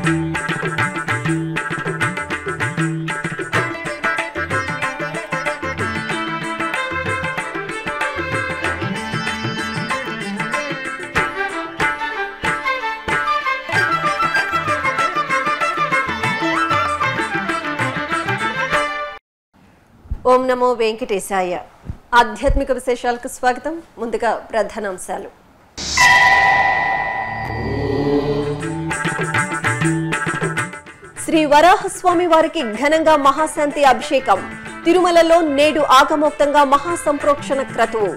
ఓం నమో వెంకటేశాయ ఆధ్యాత్మిక విశేషాలకు స్వాగతం ముందుగా ప్రధానాంశాలు శ్రీ వరాహస్వామి వారికి ఘనంగా మహాశాంతి అభిషేకం తిరుమలలో నేడు ఆగమోక్తంగా మహాసంప్రోక్షణ క్రతువు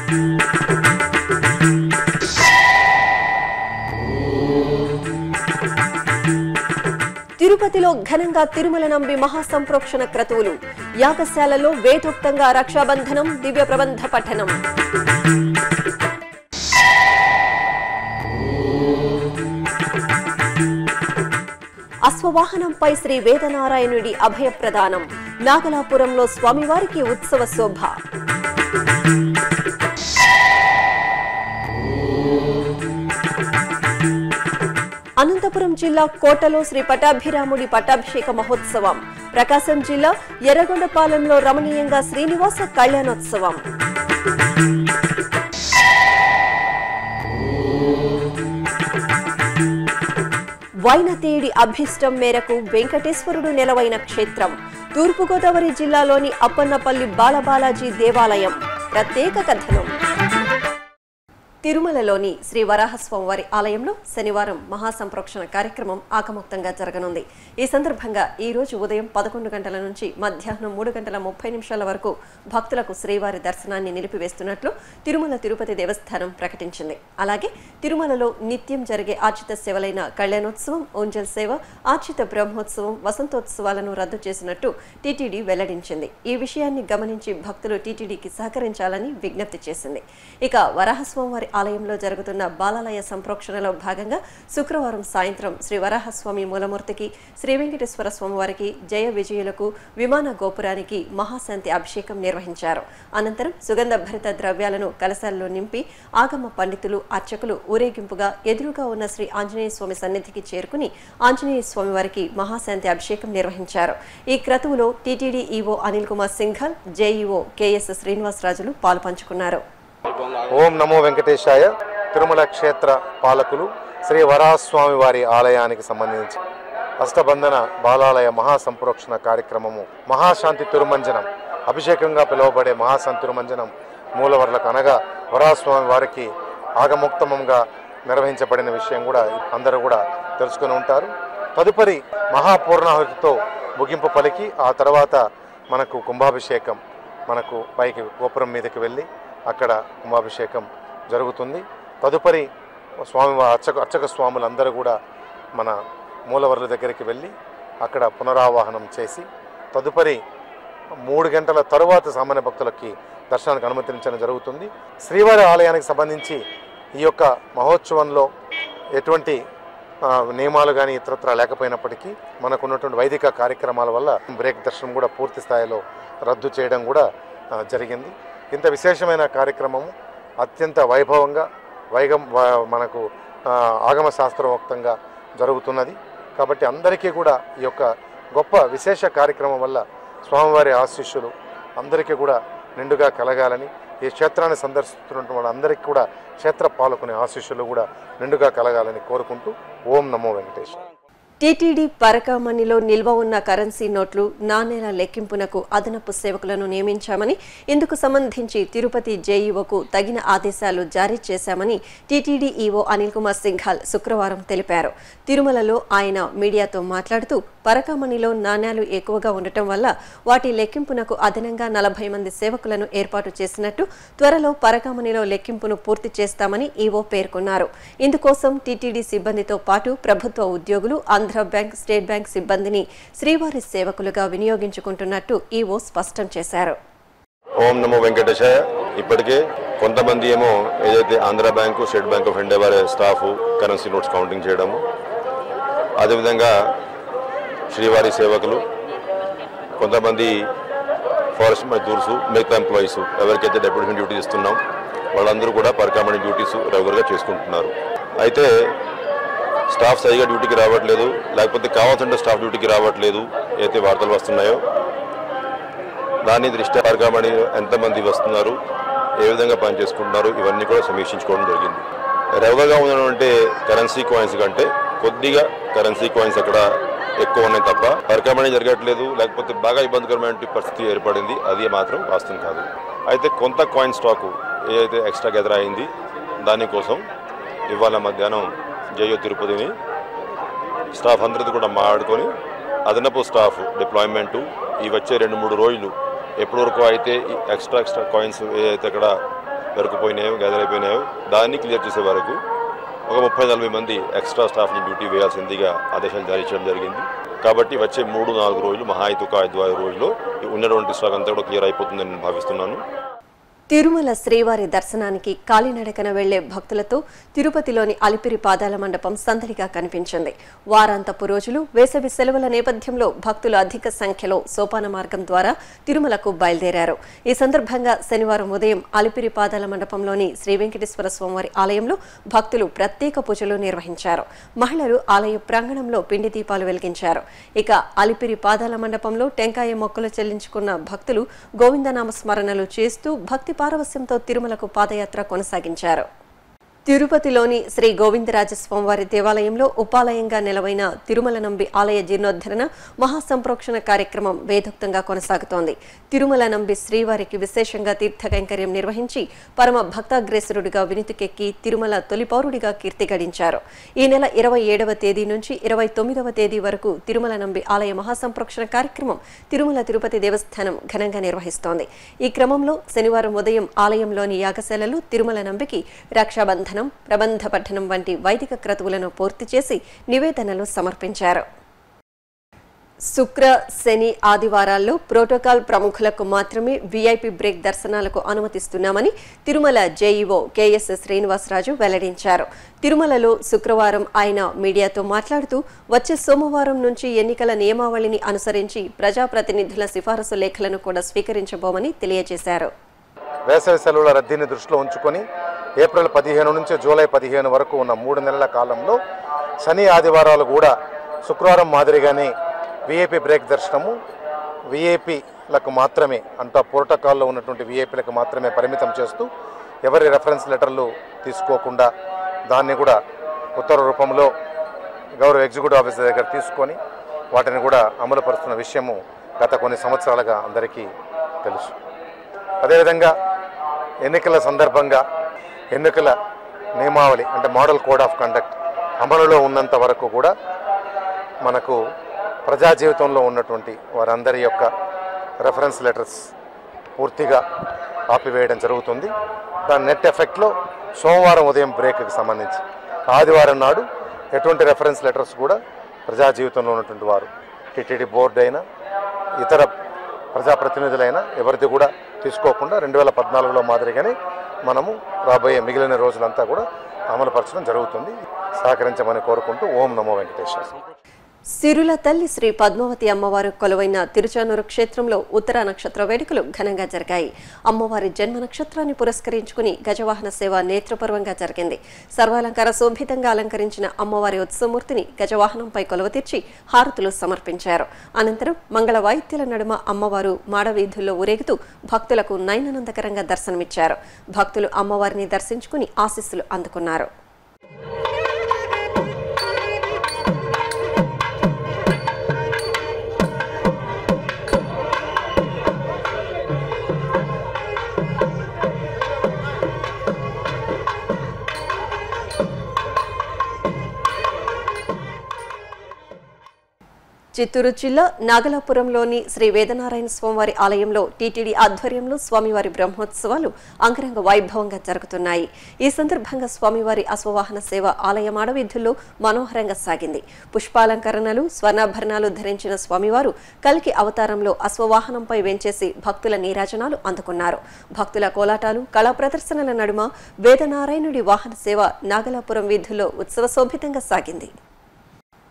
తిరుపతిలో ఘనంగా తిరుమల నంబి మహాసంప్రోక్షణ క్రతువులు యాగశాలలో వేదోక్తంగా రక్షాబంధనం దివ్య ప్రబంధ పఠనం అశ్వవాహనంపై శ్రీ వేదనారాయణుడి అభయ ప్రదానం నాగలాపురంలో స్వామివారికి ఉత్సవ శోభ అనంతపురం జిల్లా కోటలో శ్రీ పటాభిరాముడి పట్టాభిషేక మహోత్సవం ప్రకాశం జిల్లా ఎర్రగొండపాలెంలో రమణీయంగా శ్రీనివాస కళ్యాణోత్సవం వైనతేయుడి అభిష్టం మేరకు వెంకటేశ్వరుడు నెలవైన క్షేత్రం తూర్పుగోదావరి జిల్లాలోని అప్పన్నపల్లి బాలబాలాజీ దేవాలయం ప్రత్యేక కథనం తిరుమలలోని శ్రీ వరాహస్వామివారి ఆలయంలో శనివారం మహాసంప్రోక్షణ కార్యక్రమం ఆకముక్తంగా జరగనుంది ఈ సందర్భంగా ఈ రోజు ఉదయం పదకొండు గంటల నుంచి మధ్యాహ్నం మూడు గంటల ముప్పై నిమిషాల వరకు భక్తులకు శ్రీవారి దర్శనాన్ని నిలిపివేస్తున్నట్లు తిరుమల తిరుపతి దేవస్థానం ప్రకటించింది అలాగే తిరుమలలో నిత్యం జరిగే ఆర్చిత సేవలైన కళ్యాణోత్సవం ఓంజల్ సేవ ఆర్చిత బ్రహ్మోత్సవం వసంతోత్సవాలను రద్దు చేసినట్టు టీటీడీ వెల్లడించింది ఈ విషయాన్ని గమనించి భక్తులు టీటీడీకి సహకరించాలని విజ్ఞప్తి చేసింది ఇక వరాహస్వామివారి ఆలయంలో జరుగుతున్న బాలాలయ సంప్రోక్షణలో భాగంగా శుక్రవారం సాయంత్రం శ్రీ వరాహస్వామి మూలమూర్తికి శ్రీ వెంకటేశ్వర స్వామివారికి జయ విజయులకు విమాన గోపురానికి మహాశాంతి అభిషేకం నిర్వహించారు అనంతరం సుగంధ భరిత ద్రవ్యాలను కలశాల్లో నింపి ఆగమ పండితులు అర్చకులు ఊరేగింపుగా ఎదురుగా ఉన్న శ్రీ ఆంజనేయ స్వామి సన్నిధికి చేరుకుని ఆంజనేయ స్వామి వారికి మహాశాంతి అభిషేకం నిర్వహించారు ఈ క్రతువులో TTD EO Anil Kumar Singhal JEO KS శ్రీనివాసరాజులు పాల్పంచుకున్నారు ఓం నమో వెంకటేశాయ తిరుమల క్షేత్ర పాలకులు శ్రీ వరాస్వామి వారి ఆలయానికి సంబంధించి అష్టబంధన బాలాలయ మహాసంప్రోక్షణ కార్యక్రమము మహాశాంతి తిరుమంజనం అభిషేకంగా పిలువబడే మహాశాంతి తిరుమంజనం మూలవర్లకు అనగా వరాస్వామి వారికి ఆగముక్తమంగా నిర్వహించబడిన విషయం కూడా అందరూ కూడా తెలుసుకుని ఉంటారు తదుపరి మహాపూర్ణాహుతితో ముగింపు పలికి ఆ తర్వాత మనకు కుంభాభిషేకం మనకు పైకి గోపురం మీదకి వెళ్ళి అక్కడ కుంభాభిషేకం జరుగుతుంది తదుపరి స్వామి అర్చక అర్చక స్వాములందరూ కూడా మన మూలవర్ల దగ్గరికి వెళ్ళి అక్కడ పునరావాహనం చేసి తదుపరి మూడు గంటల తరువాత సామాన్య భక్తులకి దర్శనానికి అనుమతించడం జరుగుతుంది శ్రీవారి ఆలయానికి సంబంధించి ఈ యొక్క మహోత్సవంలో ఎటువంటి ఆ, నియమాలు కానీ ఇతరత్ర లేకపోయినప్పటికీ మనకు ఉన్నటువంటి వైదిక కార్యక్రమాల వల్ల బ్రేక్ దర్శనం కూడా పూర్తి స్థాయిలో రద్దు చేయడం కూడా ఆ, జరిగింది ఇంత విశేషమైన కార్యక్రమము అత్యంత వైభవంగా వైగం వ- మనకు ఆ, ఆగమ శాస్త్రవక్తంగా జరుగుతున్నది కాబట్టి అందరికీ కూడా ఈ యొక్క గొప్ప విశేష కార్యక్రమం వల్ల స్వామివారి ఆశీస్సులు అందరికీ కూడా నిండుగా కలగాలని ఈ క్షేత్రాన్ని సందర్శిస్తున్నటువంటి వాళ్ళందరికీ కూడా క్షేత్ర పాలకుని ఆశీస్సులు కూడా నిండుగా కలగాలని కోరుకుంటూ ఓం నమో వెంకటేశ్వర టీటీడీ పరకామణిలో నిల్వ ఉన్న కరెన్సీ నోట్లు నాణేల లెక్కింపునకు అదనపు సేవకులను నియమించామని ఇందుకు సంబంధించి తిరుపతి జేఈఓకు తగిన ఆదేశాలు జారీ చేశామని టీటీడీ ఈవో అనిల్ కుమార్ సింఘాల్ శుక్రవారం తెలిపారు తిరుమలలో ఆయన మీడియాతో మాట్లాడుతూ పరకామణిలో నాణ్యాలు ఎక్కువగా ఉండటం వల్ల వాటి లెక్కింపునకు అదనంగా నలభై మంది సేవకులను ఏర్పాటు చేసినట్టు త్వరలో పరకామణిలో లెక్కింపును పూర్తి చేస్తామని ఈవో పేర్కొన్నారు ఇందుకోసం టీటీడీ సిబ్బందితో పాటు ప్రభుత్వ ఉద్యోగులు ఆంధ్ర బ్యాంక్ స్టేట్ బ్యాంక్ సిబ్బందిని శ్రీవారి సేవకులుగా వినియోగించుకుంటున్నట్టు ఈవో స్పష్టం చేశారు ఓం నమో వెంకటేశాయ ఇప్పటికే కొంతమంది ఏమో ఏదైతే Andhra bank state bank of India వారి స్టాఫ్ కరెన్సీ నోట్స్ కౌంటింగ్ చేయడము అదేవిధంగా శ్రీవారి సేవకులు కొంతమంది ఫారెస్ట్ మజ్దూర్స్ మిగతా ఎంప్లాయీస్ ఎవరికైతే డెప్యూటేషన్ డ్యూటీస్ ఇస్తున్నాం వాళ్ళందరూ కూడా పరకామణి డ్యూటీస్ రెగ్యులర్గా చేసుకుంటున్నారు అయితే స్టాఫ్ సరిగా డ్యూటీకి రావట్లేదు లేకపోతే కావాల్సిన స్టాఫ్ డ్యూటీకి రావట్లేదు ఏదైతే వార్తలు వస్తున్నాయో దాన్ని దృష్ట్యా కార్యక్రమాన్ని ఎంతమంది వస్తున్నారు ఏ విధంగా పనిచేసుకుంటున్నారు ఇవన్నీ కూడా సమీక్షించుకోవడం జరిగింది రెవగా ఉన్నటువంటి కరెన్సీ కాయిన్స్ కంటే కొద్దిగా కరెన్సీ కాయిన్స్ అక్కడ ఎక్కువ ఉన్నాయి తప్ప పరికరమణి జరగట్లేదు లేకపోతే బాగా ఇబ్బందికరమైన పరిస్థితి ఏర్పడింది అది మాత్రం వాస్తవం కాదు అయితే కొంత కాయిన్ స్టాకు ఏదైతే ఎక్స్ట్రా గెదర్ అయింది దానికోసం ఇవాళ మధ్యాహ్నం జయో తిరుపతిని స్టాఫ్ అందరితో కూడా మాట్లాడుకొని అదనపు స్టాఫ్ డిప్లాయ్మెంట్ ఈ వచ్చే రెండు మూడు రోజులు ఎప్పటి వరకు అయితే ఈ ఎక్స్ట్రా ఎక్స్ట్రా కాయిన్స్ ఏదైతే అక్కడ దొరికిపోయినాయో గ్యాదర్ అయిపోయినాయో దాన్ని క్లియర్ చేసే వరకు ఒక ముప్పై నలభై మంది ఎక్స్ట్రా స్టాఫ్ని డ్యూటీ వేయాల్సిందిగా ఆదేశాలు జారీ చేయడం జరిగింది కాబట్టి వచ్చే మూడు నాలుగు రోజులు మహా అయితే ఒక ఐదు ఆరు రోజుల్లో ఈ ఉన్నటువంటి స్టాక్ అంతా కూడా క్లియర్ అయిపోతుందని నేను భావిస్తున్నాను తిరుమల శ్రీవారి దర్శనానికి కాలినడకన వెళ్లే భక్తులతో తిరుపతిలోని అలిపిరి పాదాల మండపం సందడిగా కనిపించింది వారాంతపు రోజులు వేసవి సెలవుల నేపథ్యంలో భక్తులు అధిక సంఖ్యలో సోపాన మార్గం ద్వారా తిరుమలకు బయలుదేరారు ఈ సందర్భంగా శనివారం ఉదయం అలిపిరి పాదాల మండపంలోని శ్రీ వెంకటేశ్వర స్వామివారి ఆలయంలో భక్తులు ప్రత్యేక పూజలు నిర్వహించారు మహిళలు ఆలయ ప్రాంగణంలో పిండి దీపాలు వెలిగించారు ఇక అలిపిరి పాదాల మండపంలో టెంకాయ మొక్కలు చెల్లించుకున్న భక్తులు గోవిందనామ స్మరణలు చేస్తూ భక్తి పారవస్యంతో తిరుమలకు పాదయాత్ర కొనసాగించారు తిరుపతిలోని శ్రీ గోవిందరాజ స్వామివారి దేవాలయంలో ఉపాలయంగా నెలవైన తిరుమల నంబి ఆలయ జీర్ణోద్ధరణ మహాసంప్రోక్షణ కార్యక్రమం వేదోక్తంగా కొనసాగుతోంది తిరుమల నంబి శ్రీవారికి విశేషంగా తీర్థ కైంకర్యం నిర్వహించి పరమ భక్తాగ్రేసరుడిగా వినితికెక్కి తిరుమల తొలి పౌరుడిగా కీర్తి గడించారు ఈ నెల ఇరవై ఏడవ తేదీ నుంచి ఇరవై తొమ్మిదవ తేదీ వరకు తిరుమల నంబి ఆలయ మహాసంప్రోక్షణ కార్యక్రమం తిరుమల తిరుపతి దేవస్థానం ఘనంగా నిర్వహిస్తోంది ఈ క్రమంలో శనివారం ఉదయం ఆలయంలోని యాగశాలలు తిరుమల నంబికి రక్షాబంధనం ప్రబంధ పఠనం వంటి వైదిక క్రతువులను పూర్తి చేసి నివేదనలు సమర్పించారు శుక్ర శని ఆదివారాల్లో ప్రోటోకాల్ ప్రముఖులకు మాత్రమే వీఐపీ బ్రేక్ దర్శనాలకు అనుమతిస్తున్నామని తిరుమల జేఈఓ కెఎస్ శ్రీనివాసరాజు వెల్లడించారు తిరుమలలో శుక్రవారం ఆయన మీడియాతో మాట్లాడుతూ వచ్చే సోమవారం నుంచి ఎన్నికల నియమావళిని అనుసరించి ప్రజాప్రతినిధుల సిఫారసు లేఖలను కూడా స్వీకరించబోమని తెలియజేశారు వేసవి సెలవుల రద్దీని దృష్టిలో ఉంచుకొని ఏప్రిల్ పదిహేను నుంచి జూలై పదిహేను వరకు ఉన్న మూడు నెలల కాలంలో శని ఆదివారాలు కూడా శుక్రవారం మాదిరిగానే విఐపి బ్రేక్ దర్శనము విఐపిలకు మాత్రమే అంతా ప్రోటోకాల్లో ఉన్నటువంటి విఐపిలకు మాత్రమే పరిమితం చేస్తూ ఎవరి రెఫరెన్స్ లెటర్లు తీసుకోకుండా దాన్ని కూడా ఉత్తర రూపంలో గౌరవ ఎగ్జిక్యూటివ్ ఆఫీసర్ దగ్గర తీసుకొని వాటిని కూడా అమలుపరుస్తున్న విషయము గత కొన్ని సంవత్సరాలుగా అందరికీ తెలుసు అదేవిధంగా ఎన్నికల సందర్భంగా ఎన్నికల నియమావళి అంటే మోడల్ కోడ్ ఆఫ్ కండక్ట్ అమలులో ఉన్నంత వరకు కూడా మనకు ప్రజా జీవితంలో ఉన్నటువంటి వారందరి యొక్క రెఫరెన్స్ లెటర్స్ పూర్తిగా ఆపివేయడం జరుగుతుంది దాని నెట్ ఎఫెక్ట్లో సోమవారం ఉదయం బ్రేక్కి సంబంధించి ఆదివారం నాడు ఎటువంటి రెఫరెన్స్ లెటర్స్ కూడా ప్రజా జీవితంలో ఉన్నటువంటి వారు టిటిడి బోర్డు అయినా ఇతర ప్రజాప్రతినిధులైనా ఎవరిది కూడా తీసుకోకుండా రెండు వేల పద్నాలుగులో మాదిరిగానే మనము రాబోయే మిగిలిన రోజులంతా కూడా అమలుపరచడం జరుగుతుంది సహకరించమని కోరుకుంటూ ఓం నమో వెంకటేశ్వర సిరుల తల్లి శ్రీ పద్మావతి అమ్మవారు కొలువైన తిరుచానూరు క్షేత్రంలో ఉత్తర నక్షత్ర వేడుకలు ఘనంగా జరిగాయి అమ్మవారి జన్మ నక్షత్రాన్ని పురస్కరించుకుని గజవాహన సేవ నేత్రపర్వంగా జరిగింది సర్వాలంకార శోభితంగా అలంకరించిన అమ్మవారి ఉత్సవమూర్తిని గజవాహనంపై కొలువతీర్చి హారతులు సమర్పించారు అనంతరం మంగళ వాయిద్యాల నడుమ అమ్మవారు మాడవీధుల్లో ఊరేగుతూ భక్తులకు నయనానందకరంగా దర్శనమిచ్చారు భక్తులు అమ్మవారిని దర్శించుకుని ఆశీస్సులు అందుకున్నారు చిత్తూరు జిల్లా నాగలాపురంలోని శ్రీ వేదనారాయణ స్వామివారి ఆలయంలో టీటీడీ ఆధ్వర్యంలో స్వామివారి బ్రహ్మోత్సవాలు అంగరంగ వైభవంగా జరుగుతున్నాయి ఈ సందర్భంగా స్వామివారి అశ్వవాహన సేవ ఆలయ మాడవీధుల్లో మనోహరంగా సాగింది పుష్పాలంకరణలు స్వర్ణాభరణాలు ధరించిన స్వామివారు కల్కి అవతారంలో అశ్వవాహనంపై వెంచేసి భక్తుల నీరాజనాలు అందుకున్నారు భక్తుల కోలాటాలు కళా ప్రదర్శనల నడుమ వేదనారాయణుడి వాహన సేవ నాగలాపురం వీధుల్లో ఉత్సవ శోభితంగా సాగింది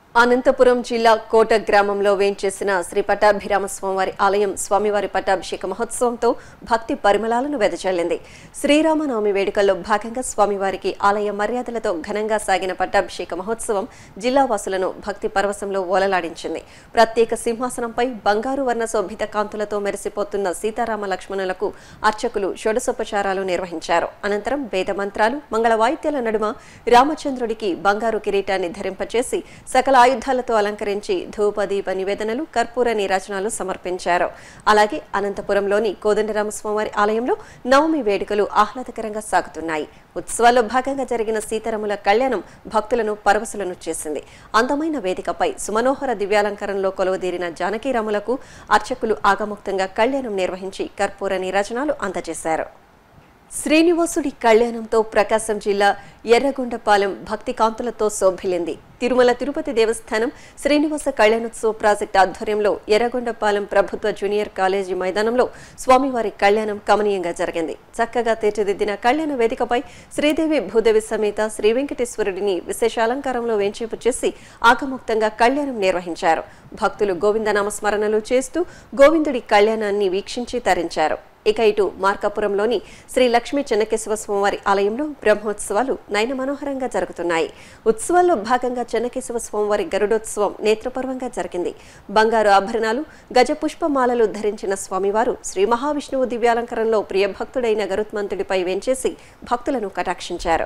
అనంతపురం జిల్లా కోట గ్రామంలో వేంచేసిన శ్రీ పట్టాభిరామ స్వామివారి ఆలయం స్వామివారి పట్టాభిషేక మహోత్సవంతో భక్తి పరిమళాలను వెదజల్లింది శ్రీరామనవమి వేడుకల్లో భాగంగా స్వామివారికి ఆలయ మర్యాదలతో ఘనంగా సాగిన పట్టాభిషేక మహోత్సవం జిల్లా వాసులను భక్తి పరవశంలో ఓలలాడించింది ప్రత్యేక సింహాసనంపై బంగారు వర్ణ శోభిత కాంతులతో మెరిసిపోతున్న సీతారామ లక్ష్మణులకు అర్చకులు షోడసోపచారాలు నిర్వహించారు అనంతరం వేద మంత్రాలు మంగళ వాయిద్యాల నడుమ రామచంద్రుడికి బంగారు కిరీటాన్ని ధరింపచేసి సకల ఆయుధాలతో అలంకరించి ధూప దీప నివేదనలు కర్పూర నీరాజనాలు సమర్పించారు అలాగే అనంతపురంలోని కోదండరామస్వామివారి ఆలయంలో నవమి వేడుకలు ఆహ్లాదకరంగా సాగుతున్నాయి ఉత్సవాల్లో భాగంగా జరిగిన సీతారాముల కళ్యాణం భక్తులను పరవశులను చేసింది అందమైన వేదికపై సుమనోహర దివ్యాలంకరణలో కొలువుదీరిన జానకీరాములకు అర్చకులు ఆగముక్తంగా కళ్యాణం నిర్వహించి కర్పూర నీరాజనాలు అందజేశారు శ్రీనివాసుడి కళ్యాణంతో ప్రకాశం జిల్లా ఎర్రగొండపాలెం భక్తి కాంతులతో శోభిల్లింది తిరుమల తిరుపతి దేవస్థానం శ్రీనివాస కళ్యాణోత్సవ ప్రాజెక్టు ఆధ్వర్యంలో ఎర్రగొండపాలెం ప్రభుత్వ జూనియర్ కాలేజీ మైదానంలో స్వామివారి కళ్యాణం కమనీయంగా జరిగింది చక్కగా తీర్చిదిద్దిన కళ్యాణ వేదికపై శ్రీదేవి భూదేవి సమేత శ్రీ వెంకటేశ్వరుడిని విశేష అలంకారంలో వేంచేపు చేసి ఆగముక్తంగా కళ్యాణం నిర్వహించారు భక్తులు గోవిందనామ స్మరణలు చేస్తూ గోవిందుడి కళ్యాణాన్ని వీక్షించి తరించారు ఇక ఇటు మార్కాపురంలోని శ్రీ లక్ష్మీ చెన్నకేశవ స్వామివారి ఆలయంలో బ్రహ్మోత్సవాలు నయన మనోహరంగా జరుగుతున్నాయి ఉత్సవాల్లో భాగంగా చెన్నకేశవ స్వామివారి గరుడోత్సవం నేత్రపర్వంగా జరిగింది బంగారు ఆభరణాలు గజ పుష్పమాలలు ధరించిన స్వామివారు శ్రీ మహావిష్ణువు దివ్యాలంకరణలో ప్రియభక్తుడైన గరుత్మంతుడిపై వెంచేసి భక్తులను కటాక్షించారు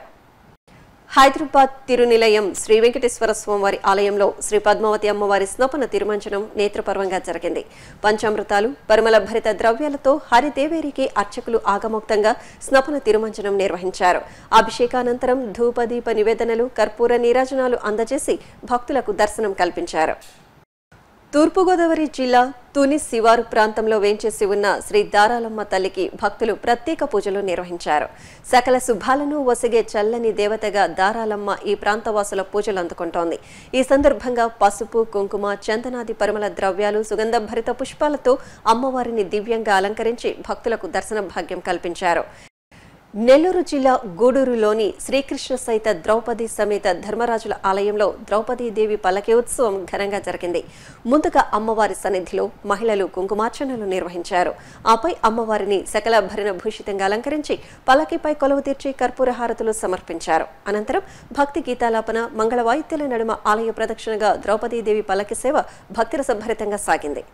హైదరాబాద్ తిరునిలయం శ్రీ వెంకటేశ్వర స్వామివారి ఆలయంలో శ్రీ పద్మావతి అమ్మవారి స్నపన తిరుమంచనం నేత్రపర్వంగా జరిగింది పంచామృతాలు పరిమళ భరిత ద్రవ్యాలతో హరిదేవేరికి అర్చకులు ఆగమోక్తంగా స్నపన తిరుమంచనం నిర్వహించారు అభిషేకానంతరం ధూపదీప నివేదనలు కర్పూర నీరాజనాలు అందజేసి భక్తులకు దర్శనం కల్పించారు తూర్పుగోదావరి జిల్లా తుని శివారు ప్రాంతంలో వేంచేసి ఉన్న శ్రీ దారాలమ్మ తల్లికి భక్తులు ప్రత్యేక పూజలు నిర్వహించారు సకల శుభాలను వసిగే చల్లని దేవతగా దారాలమ్మ ఈ ప్రాంతవాసుల పూజలు అందుకుంటోంది ఈ సందర్భంగా పసుపు కుంకుమ చందనాది పరిమళ ద్రవ్యాలు సుగంధభరిత పుష్పాలతో అమ్మవారిని దివ్యంగా అలంకరించి భక్తులకు దర్శన భాగ్యం కల్పించారు నెల్లూరు జిల్లా గూడూరులోని శ్రీకృష్ణ సహిత ద్రౌపది సమేత ధర్మరాజుల ఆలయంలో ద్రౌపదీదేవి పల్లకి ఉత్సవం ఘనంగా జరిగింది ముందుగా అమ్మవారి సన్నిధిలో మహిళలు కుంకుమార్చనలు నిర్వహించారు ఆపై అమ్మవారిని సకల భరణ భూషితంగా అలంకరించి పల్లకిపై కొలువు తీర్చి కర్పూర హారతులు సమర్పించారు అనంతరం భక్తి గీతాలాపన మంగళ వాయిద్యాల నడుమ ఆలయ ప్రదక్షిణగా ద్రౌపదీదేవి పల్లకి సేవ భక్తిరసభరితంగా సాగింది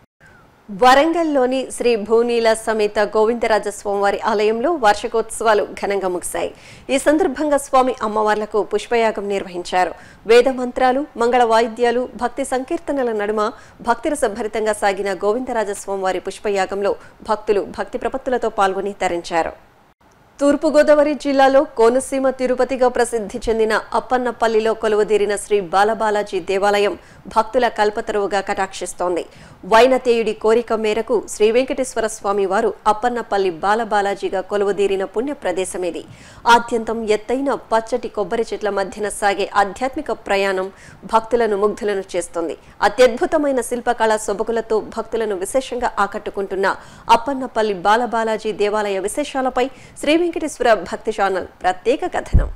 వరంగల్లోని శ్రీ భూనీల సమేత గోవిందరాజ స్వామివారి ఆలయంలో వార్షికోత్సవాలు ఘనంగా ముగిశాయి ఈ సందర్భంగా స్వామి అమ్మవార్లకు పుష్పయాగం నిర్వహించారు వేద మంత్రాలు మంగళ వాయిద్యాలు భక్తి సంకీర్తనల నడుమ భక్తిరసభరితంగా సాగిన గోవిందరాజ స్వామివారి పుష్పయాగంలో భక్తులు భక్తి ప్రపత్తులతో పాల్గొని తరించారు తూర్పుగోదావరి జిల్లాలో కోనసీమ తిరుపతిగా ప్రసిద్ధి చెందిన అప్పన్నపల్లిలో కొలువుదీరిన శ్రీ బాలబాలాజీ దేవాలయం భక్తుల కల్పతరువుగా కటాక్షిస్తోంది వైనతేయుడి కోరిక మేరకు శ్రీ వెంకటేశ్వర స్వామి వారు అప్పన్నపల్లి బాలబాలాజీగా కొలువుదీరిన పుణ్య ప్రదేశం ఇది ఆద్యంతం ఎత్తైన పచ్చటి కొబ్బరి చెట్ల మధ్యన సాగే ఆధ్యాత్మిక ప్రయాణం భక్తులను ముగ్ధులను చేస్తుంది అత్యద్భుతమైన శిల్పకళా సొబగులతో భక్తులను విశేషంగా ఆకట్టుకుంటున్న అప్పన్నపల్లి బాలబాలాజీ దేవాలయ విశేషాలపై శ్రీ వెంకటేశ్వర భక్తి ఛానల్ ప్రత్యేక కథనం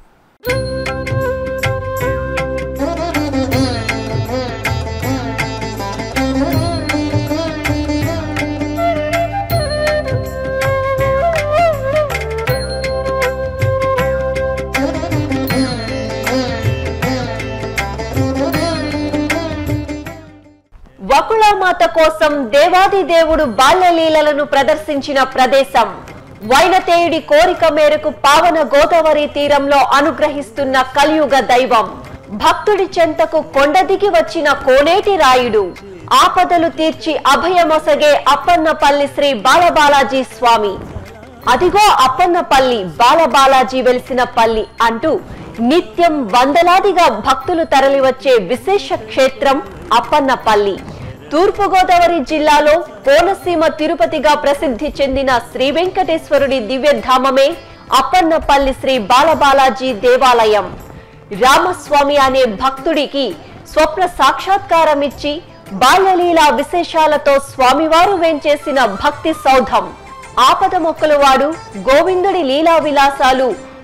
వకుళమాత కోసం దేవాది దేవుడు బాల్యలీలలను ప్రదర్శించిన ప్రదేశం వైనతేయుడి కోరిక మేరకు పావన గోదావరి తీరంలో అనుగ్రహిస్తున్న కలియుగ దైవం భక్తుడి చెంతకు కొండ దిగి వచ్చిన కోనేటి రాయుడు ఆపదలు తీర్చి అభయమొసగే అప్పన్నపల్లి శ్రీ బాలబాలాజీ స్వామి అదిగో అప్పన్నపల్లి బాలబాలాజీ వెలిసిన పల్లి అంటూ నిత్యం వందలాదిగా భక్తులు తరలివచ్చే విశేష క్షేత్రం అప్పన్నపల్లి తూర్పుగోదావరి జిల్లాలో కోనసీమ తిరుపతిగా ప్రసిద్ధి చెందిన శ్రీ వెంకటేశ్వరుడి దివ్యధామమే అప్పన్నపల్లి శ్రీ బాలబాలాజీ దేవాలయం రామస్వామి అనే భక్తుడికి స్వప్న సాక్షాత్కారం ఇచ్చి బాల్యలీలా విశేషాలతో స్వామివారు వేంచేసిన భక్తి సౌధం ఆపద మొక్కలవాడు గోవిందుడి లీలా విలాసాలు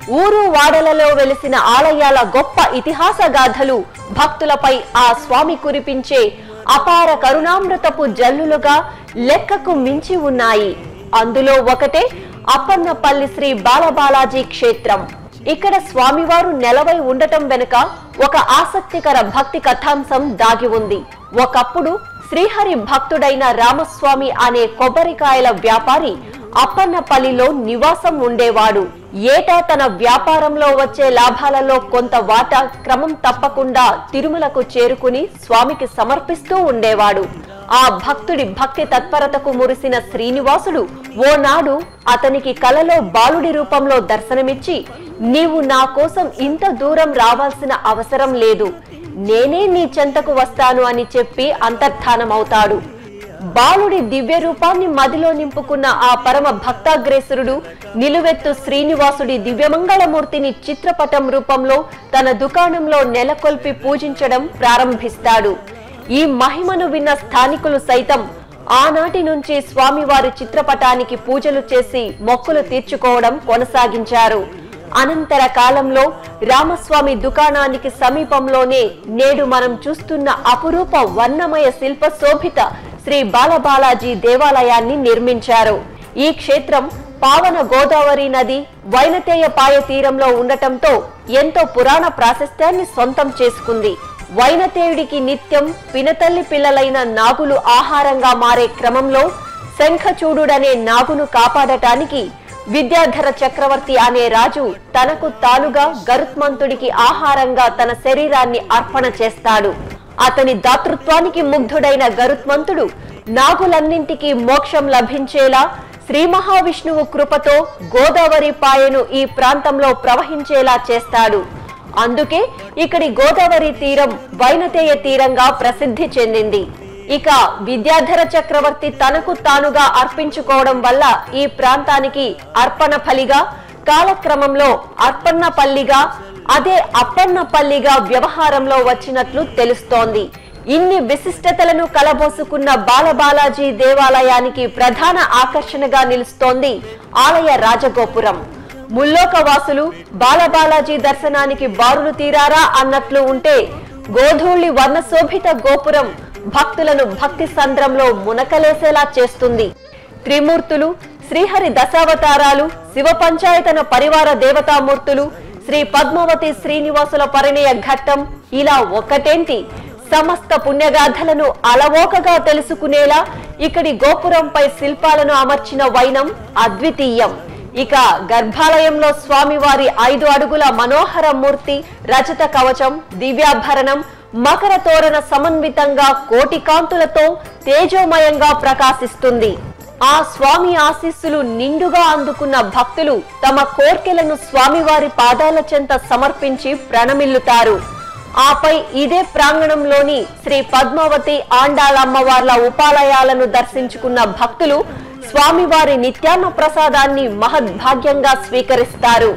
ఊరు వాడలలో వెలిసిన ఆలయాల గొప్ప ఇతిహాస గాథలు భక్తులపై ఆ స్వామి కురిపించే అపార కరుణామృతపు జల్లులుగా లెక్కకు మించి ఉన్నాయి అందులో ఒకటే అప్పన్నపల్లి శ్రీ బాలబాలాజీ క్షేత్రం ఇక్కడ స్వామివారు నెలవై ఉండటం వెనుక ఒక ఆసక్తికర భక్తి కథాంశం దాగి ఉంది ఒకప్పుడు శ్రీహరి భక్తుడైన రామస్వామి అనే కొబ్బరికాయల వ్యాపారి అప్పన్నపల్లిలో నివాసం ఉండేవాడు ఏటా తన వ్యాపారంలో వచ్చే లాభాలలో కొంత వాటా క్రమం తప్పకుండా తిరుమలకు చేరుకుని స్వామికి సమర్పిస్తూ ఉండేవాడు ఆ భక్తుడి భక్తి తత్పరతకు మురిసిన శ్రీనివాసుడు ఓనాడు అతనికి కలలో బాలుడి రూపంలో దర్శనమిచ్చి నీవు నా కోసం ఇంత దూరం రావాల్సిన అవసరం లేదు నేనే నీ చెంతకు వస్తాను అని చెప్పి అంతర్ధానమవుతాడు బాలుడి దివ్య రూపాన్ని మదిలో నింపుకున్న ఆ పరమ భక్తాగ్రేసరుడు నిలువెత్తు శ్రీనివాసుడి దివ్యమంగళమూర్తిని చిత్రపటం రూపంలో తన దుకాణంలో నెలకొల్పి పూజించడం ప్రారంభిస్తాడు ఈ మహిమను విన్న స్థానికులు సైతం ఆనాటి నుంచి స్వామివారి చిత్రపటానికి పూజలు చేసి మొక్కులు తీర్చుకోవడం కొనసాగించారు అనంతర కాలంలో రామస్వామి దుకాణానికి సమీపంలోనే నేడు మనం చూస్తున్న అపురూప వర్ణమయ శిల్ప శోభిత శ్రీ బాలబాలాజీ దేవాలయాన్ని నిర్మించారు ఈ క్షేత్రం పావన గోదావరి నది వైనతేయపాయ తీరంలో ఉండటంతో ఎంతో పురాణ ప్రాశస్త్యాన్ని సొంతం చేసుకుంది వైనతేయుడికి నిత్యం పినతల్లి పిల్లలైన నాగులు ఆహారంగా మారే క్రమంలో శంఖచూడుడనే నాగును కాపాడటానికి విద్యాధర చక్రవర్తి అనే రాజు తనకు తానుగా గరుత్మంతుడికి ఆహారంగా తన శరీరాన్ని అర్పణ చేస్తాడు అతని దాతృత్వానికి ముగ్ధుడైన గరుత్మంతుడు నాగులన్నింటికీ మోక్షం లభించేలా శ్రీ మహావిష్ణువు కృపతో గోదావరి పాయను ఈ ప్రాంతంలో ప్రవహించేలా చేస్తాడు అందుకే ఇక్కడి గోదావరి తీరం వైనతేయ తీరంగా ప్రసిద్ధి చెందింది ఇక విద్యాధర చక్రవర్తి తనకు తానుగా అర్పించుకోవడం వల్ల ఈ ప్రాంతానికి అర్పణ ఫలిగా కాలక్రమంలో అర్పన్నపల్లిగా అదే అప్పన్నపల్లిగా వ్యవహారంలో వచ్చినట్లు తెలుస్తోంది ఇన్ని విశిష్టతలను కలబోసుకున్న బాలబాలాజీ దేవాలయానికి ప్రధాన ఆకర్షణగా నిలుస్తోంది ఆలయ రాజగోపురం ముల్లోక వాసులు బాలబాలాజీ దర్శనానికి బారులు తీరారా అన్నట్లు ఉంటే గోధూళి వర్ణశోభిత గోపురం భక్తులను భక్తి సంద్రంలో మునకలేసేలా చేస్తుంది త్రిమూర్తులు శ్రీహరి దశావతారాలు శివ పంచాయతన పరివార దేవతామూర్తులు శ్రీ పద్మావతి శ్రీనివాసుల పరిణయ ఘట్టం ఇలా ఒక్కటేంటి సమస్త పుణ్యగాథలను అలవోకగా తెలుసుకునేలా ఇక్కడి గోపురంపై శిల్పాలను అమర్చిన వైనం అద్వితీయం ఇక గర్భాలయంలో స్వామివారి ఐదు అడుగుల మనోహర మూర్తి రజత కవచం దివ్యాభరణం మకర తోరణ సమన్వితంగా కోటి కాంతులతో తేజోమయంగా ప్రకాశిస్తుంది ఆ స్వామి ఆశీస్సులు నిండుగా అందుకున్న భక్తులు తమ కోర్కెలను స్వామివారి పాదాల చెంత సమర్పించి ప్రణమిల్లుతారు ఆపై ఇదే ప్రాంగణంలోని శ్రీ పద్మావతి ఆండాళమ్మవార్ల ఉపాలయాలను దర్శించుకున్న భక్తులు స్వామివారి నిత్యాన్న ప్రసాదాన్ని మహద్భాగ్యంగా స్వీకరిస్తారు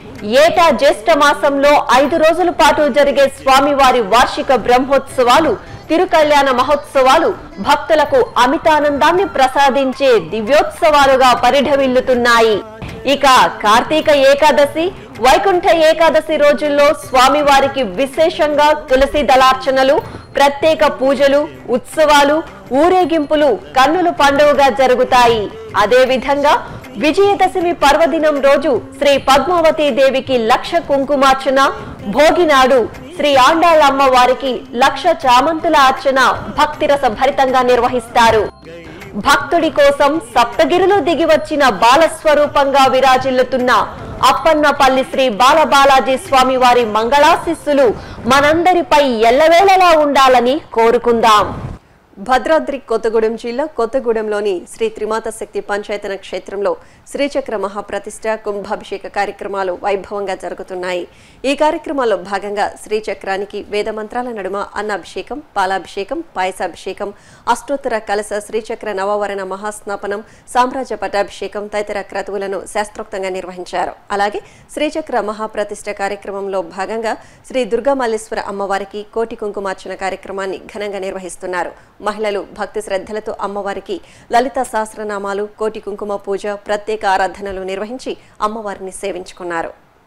ఏటా జ్యేష్ఠ మాసంలో ఐదు రోజుల పాటు జరిగే స్వామివారి వార్షిక బ్రహ్మోత్సవాలు తిరుకల్యాణ మహోత్సవాలు భక్తులకు అమితానందాన్ని ప్రసాదించే దివ్యోత్సవాలుగా పరిఢవిల్లుతున్నాయి ఇక కార్తీక ఏకాదశి వైకుంఠ ఏకాదశి రోజుల్లో స్వామివారికి విశేషంగా తులసి దళార్చనలు ప్రత్యేక పూజలు ఉత్సవాలు ఊరేగింపులు కన్నుల పండుగగా జరుగుతాయి అదే విధంగా విజయదశమి పర్వదినం రోజు శ్రీ పద్మావతి దేవికి లక్ష కుంకుమార్చన భోగినాడు శ్రీ ఆండాళ్ళమ్మ వారికి లక్ష చామంతుల అర్చన భక్తిరస భరితంగా నిర్వహిస్తారు భక్తుడి కోసం సప్తగిరులు దిగి వచ్చిన బాలస్వరూపంగా విరాజిల్లుతున్న అప్పన్నపల్లి శ్రీ బాలబాలాజీ స్వామి వారి మంగళాశిస్సులు మనందరిపై ఎల్లవేళలా ఉండాలని కోరుకుందాం భద్రాద్రి కొత్తగూడెం జిల్లా కొత్తగూడెంలోని శ్రీ త్రిమాత శక్తి పంచాయతన క్షేత్రంలో శ్రీచక్ర మహాప్రతిష్ఠ కుంభాభిషేక కార్యక్రమాలు వైభవంగా జరుగుతున్నాయి ఈ కార్యక్రమాల్లో భాగంగా శ్రీచక్రానికి వేద మంత్రాల నడుమ అన్నాభిషేకం పాలాభిషేకం పాయసాభిషేకం అష్టోత్తర కలశ శ్రీచక్ర నవవరణ మహాస్నాపనం సామ్రాజ్య పట్టాభిషేకం తదితర క్రతువులను శాస్త్రోక్తంగా నిర్వహించారు అలాగే శ్రీచక్ర మహాప్రతిష్ఠ కార్యక్రమంలో భాగంగా శ్రీ దుర్గామల్లేశ్వర అమ్మవారికి కోటి కుంకుమార్చన కార్యక్రమాన్ని ఘనంగా నిర్వహిస్తున్నారు మహిళలు భక్తి శ్రద్ధలతో అమ్మవారికి లలిత సహస్రనామాలు కోటి కుంకుమ పూజ ప్రత్యేక ఆరాధనలు నిర్వహించి అమ్మవారిని సేవించుకున్నారు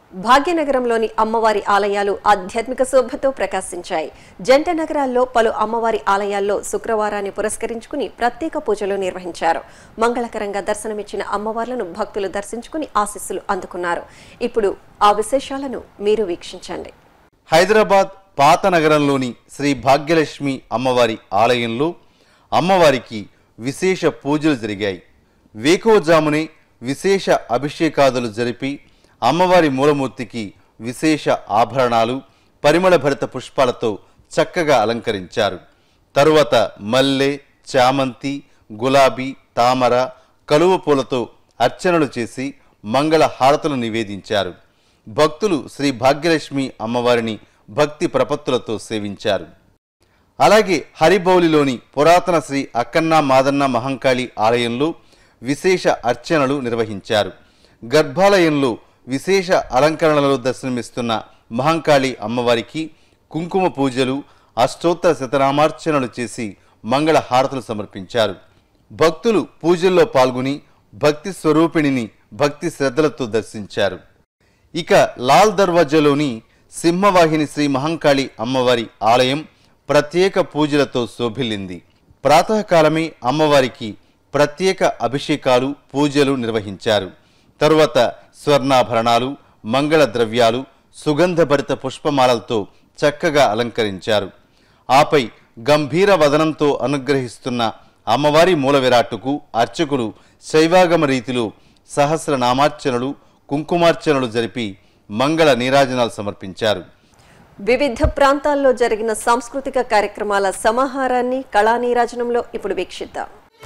భాగ్యనగరంలోని అమ్మవారి ఆలయాలు ఆధ్యాత్మిక శోభతో ప్రకాశించాయి జంట నగరాల్లో పలు అమ్మవారి ఆలయాల్లో శుక్రవారాన్ని పురస్కరించుకుని ప్రత్యేక పూజలు నిర్వహించారు మంగళకరంగా దర్శనమిచ్చిన అమ్మవార్లను భక్తులు దర్శించుకుని ఆశీస్సులు అందుకున్నారు ఇప్పుడు ఆ విశేషాలను మీరు వీక్షించండి హైదరాబాద్ పాత నగరంలోని శ్రీ భాగ్యలక్ష్మి అమ్మవారి ఆలయంలో అమ్మవారికి విశేష పూజలు జరిగాయి వేకోజామునే విశేష అభిషేకాదులు జరిపి అమ్మవారి మూలమూర్తికి విశేష ఆభరణాలు పరిమళభరిత పుష్పాలతో చక్కగా అలంకరించారు తరువాత మల్లె చామంతి గులాబీ తామర కలువ పూలతో అర్చనలు చేసి మంగళ హారతులు నివేదించారు భక్తులు శ్రీ భాగ్యలక్ష్మి అమ్మవారిని భక్తి ప్రపత్తులతో సేవించారు అలాగే హరిబౌలిలోని పురాతన శ్రీ అక్కన్న మాదన్న మహంకాళి ఆలయంలో విశేష అర్చనలు నిర్వహించారు గర్భాలయంలో విశేష అలంకరణలలో దర్శనమిస్తున్న మహంకాళి అమ్మవారికి కుంకుమ పూజలు అష్టోత్తర శతనామార్చనలు చేసి మంగళ హారతులు సమర్పించారు భక్తులు పూజల్లో పాల్గొని భక్తి స్వరూపిణిని భక్తి శ్రద్ధలతో దర్శించారు ఇక లాల్ దర్వాజాలోని సింహవాహిని శ్రీ మహంకాళి అమ్మవారి ఆలయం ప్రత్యేక పూజలతో శోభిల్లింది ప్రాతకాలమే అమ్మవారికి ప్రత్యేక అభిషేకాలు పూజలు నిర్వహించారు తరువాత స్వర్ణాభరణాలు మంగళ ద్రవ్యాలు సుగంధభరిత పుష్పమాలలతో చక్కగా అలంకరించారు ఆపై గంభీర వదనంతో అనుగ్రహిస్తున్న అమ్మవారి మూల విరాట్టుకు అర్చకులు శైవాగమ రీతిలో సహస్రనామార్చనలు కుంకుమార్చనలు జరిపి మంగళ నీరాజనాలు సమర్పించారు వివిధ ప్రాంతాల్లో జరిగిన సాంస్కృతిక కార్యక్రమాల సమాహారాన్ని కళానీరాజనంలో ఇప్పుడు వీక్షిద్దాం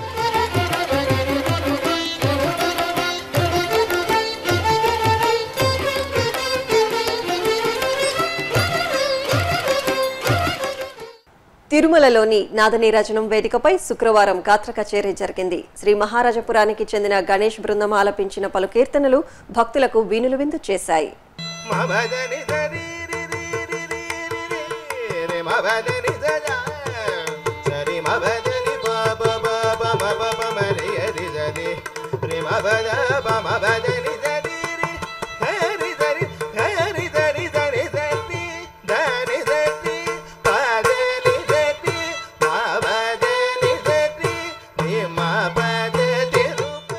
తిరుమలలోని నాదనీరాజనం వేదికపై శుక్రవారం గాత్ర కచేరీ జరిగింది శ్రీ మహారాజపురానికి చెందిన గణేష్ బృందం ఆలపించిన పలు కీర్తనలు భక్తులకు వీనులు విందు చేశాయి మమదని దరి రి రి రి రి రి రి రి మమదని దజా సరి మమదని బాబ బాబ మబ మరి హరి దరి రి మబద మమదని దరి రి హరి దరి హరి దరి దరి దరి దరి దరి పదని దరి మమదని దరి రి మబదని రూప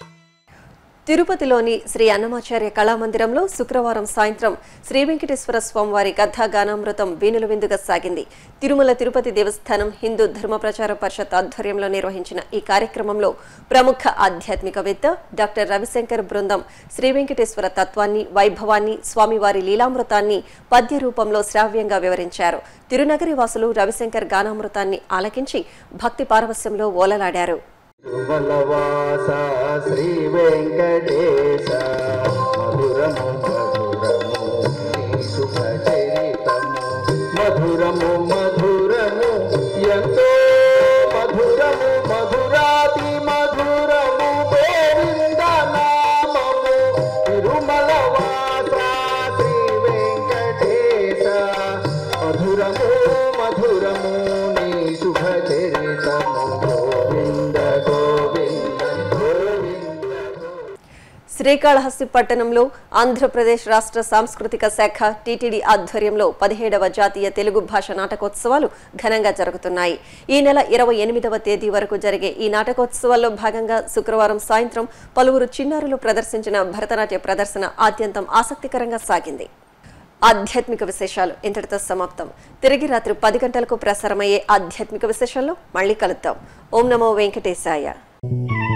తిరుపతిలోని శ్రీ అన్నమాచార్య కళామందిరంలో శుక్రవారం సాయంత్రం శ్రీ వెంకటేశ్వర స్వామివారి కథా గానామృతం వీణుల విందుగా సాగింది తిరుమల తిరుపతి దేవస్థానం హిందూ ధర్మ ప్రచార పరిషత్ ఆధ్వర్యంలో నిర్వహించిన ఈ కార్యక్రమంలో ప్రముఖ ఆధ్యాత్మికవేత్త డాక్టర్ రవిశంకర్ బృందం శ్రీ వెంకటేశ్వర తత్వాన్ని వైభవాన్ని స్వామివారి లీలామృతాన్ని పద్య రూపంలో శ్రావ్యంగా వివరించారు తిరునగరి వాసులు రవిశంకర్ గానామృతాన్ని ఆలకించి భక్తి పారవస్యంలో ఓలలాడారు తిరుమలవాస శ్రీ వెంకటేశ మధురము మధురము నీ శుభ చరితము మధురము మధురము ఎంతో మధురము మధురాతి మధురము గోవింద నామము తిరుమలవాస శ్రీ వెంకటేశ మధురము మధురము నీ శుభ చరితము గోవింద గోవింద గోవింద శ్రీకాళహస్తి పట్టణంలో ఆంధ్రప్రదేశ్ రాష్ట్ర సాంస్కృతిక శాఖ టీటీడీ ఆధ్వర్యంలో పదిహేడవ జాతీయ తెలుగు భాష నాటకోత్సవాలు ఘనంగా జరుగుతున్నాయి ఈ నెల ఇరవై ఎనిమిదవ తేదీ వరకు జరిగే ఈ నాటకోత్సవాల్లో భాగంగా శుక్రవారం సాయంత్రం పలువురు చిన్నారులు ప్రదర్శించిన భరతనాట్య ప్రదర్శన ఆద్యంతం ఆసక్తికరంగా సాగింది ఆధ్యాత్మిక విశేషాలు ఇంతటితో సమాప్తం తిరిగి రాత్రి పది గంటలకు ప్రసారమయ్యే ఆధ్యాత్మిక విశేషాల్లో మళ్ళీ కలుద్దాం ఓం నమో వెంకటేశాయ